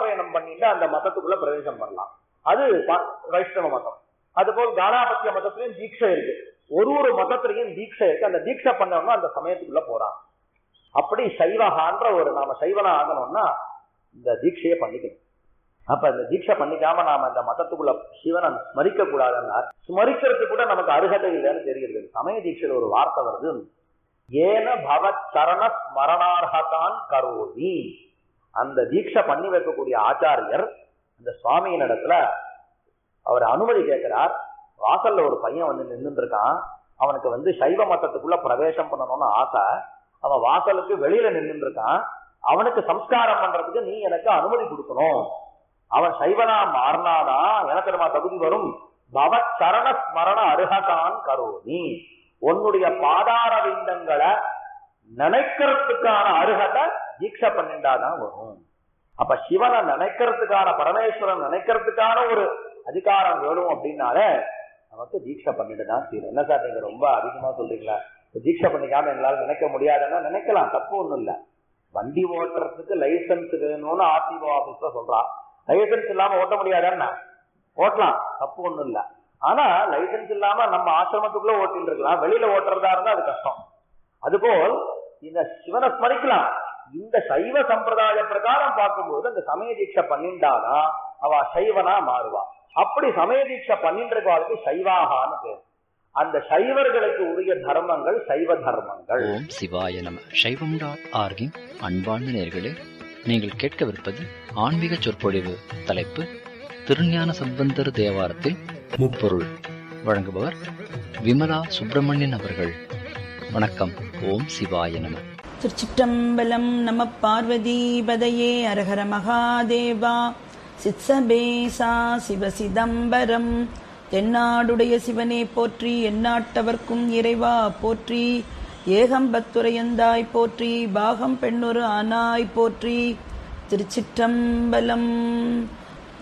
மதாசிரயணம் பண்ணிட்டு அந்த மதத்துக்குள்ள பிரவேசம் பண்ணலாம் அது ப- வைஷ்ணவ மதம் அதுபோல் கானாபத்திய மதத்திலையும் தீட்சை இருக்கு ஒரு ஒரு மதத்திலையும் தீட்சை இருக்கு அந்த தீட்சை பண்ணணும்னா அந்த சமயத்துக்குள்ள போறான் அப்படி சைவகான்ற ஒரு நாம சைவனா ஆகணும்னா இந்த தீட்சையை பண்ணிக்கணும் அப்ப இந்த தீட்சை பண்ணிக்காம நாம இந்த மதத்துக்குள்ள சிவனை ஸ்மரிக்க கூடாதுன்னா ஸ்மரிக்கிறதுக்கு கூட நமக்கு அருகதை இல்லைன்னு தெரிகிறது சமய தீட்சையில ஒரு வார்த்தை வருது ஏன பவ சரண ஸ்மரணார்ஹதான் கரோமி அந்த தீட்சை பண்ணி வைக்கக்கூடிய ஆச்சாரியர் அந்த சுவாமியின் இடத்துல அவர் அனுமதி கேட்கிறார் வாசல்ல ஒரு பையன் வந்து நின்றுட்டு இருக்கான் அவனுக்கு வந்து சைவ மதத்துக்குள்ள பிரவேசம் பண்ணணும்னு ஆசை அவன் வாசலுக்கு வெளியில நின்றுட்டு இருக்கான் அவனுக்கு சம்ஸ்காரம் பண்றதுக்கு நீ எனக்கு அனுமதி கொடுக்கணும் அவன் சைவனா மாறினாதான் எனக்கு தெரியுமா தகுதி வரும் பவ சரண ஸ்மரண அருகதான் கரோமி உன்னுடைய பாதார விந்தங்களை நினைக்கிறதுக்கான அருகதை தீட்சை பண்ணிண்டாதான் வரும் அப்ப சிவனை நினைக்கிறதுக்கான பரமேஸ்வரன் நினைக்கிறதுக்கான ஒரு அதிகாரம் வேணும் அப்படின்னாலே நமக்கு தீட்சை பண்ணிட்டு தான் தீரும் என்ன சார் நீங்க ரொம்ப அதிகமா சொல்றீங்களா இப்ப தீட்சை பண்ணிக்காம எங்களால நினைக்க முடியாதுன்னா நினைக்கலாம் தப்பு ஒண்ணும் இல்ல வண்டி ஓட்டுறதுக்கு லைசன்ஸ் வேணும்னு ஆர்டிஓ ஆபீஸ்ல சொல்றான் லைசன்ஸ் இல்லாம ஓட்ட முடியாதான்னா ஓட்டலாம் தப்பு ஒண்ணும் இல்ல ஆனா லைசன்ஸ் இல்லாம நம்ம ஆசிரமத்துக்குள்ள ஓட்டிட்டு இருக்கலாம் வெளியில ஓட்டுறதா இருந்தா அது கஷ்டம் அதுபோல் இந்த சிவனை ஸ்மரிக்கலாம் இந்த சைவ சம்பிரதாய பிரகாரம் பார்க்கும்போது அந்த சமய தீட்சை பண்ணிண்டாதான் அவ சைவனா மாறுவா அப்படி சமய தீட்சை பண்ணிட்டு இருக்கவாளுக்கு சைவாகான்னு பேர் அந்த சைவர்களுக்கு உரிய தர்மங்கள் சைவ தர்மங்கள் ஓம் சிவாய நம சைவம் டாட் ஆர்கின் அன்பார்ந்த நேர்களே நீங்கள் கேட்கவிருப்பது ஆன்மீக சொற்பொழிவு தலைப்பு திருஞான சம்பந்தர் தேவாரத்தில் முப்பொருள் வழங்குபவர் விமலா சுப்பிரமணியன் அவர்கள் வணக்கம் ஓம் சிவாய நம திருச்சிற்றம்பலம் நம பார்வதி பதையே அரஹர மகாதேவா சித்சபேசா சிவ சிதம்பரம் தென்னாடுடைய சிவனே போற்றி எந்நாட்டவர்க்கும் இறைவா போற்றி ஏகம்பத்துரையந்தாய் போற்றி பாகம் பெண்ணொரு ஆனாய் போற்றி திருச்சிற்றம்பலம்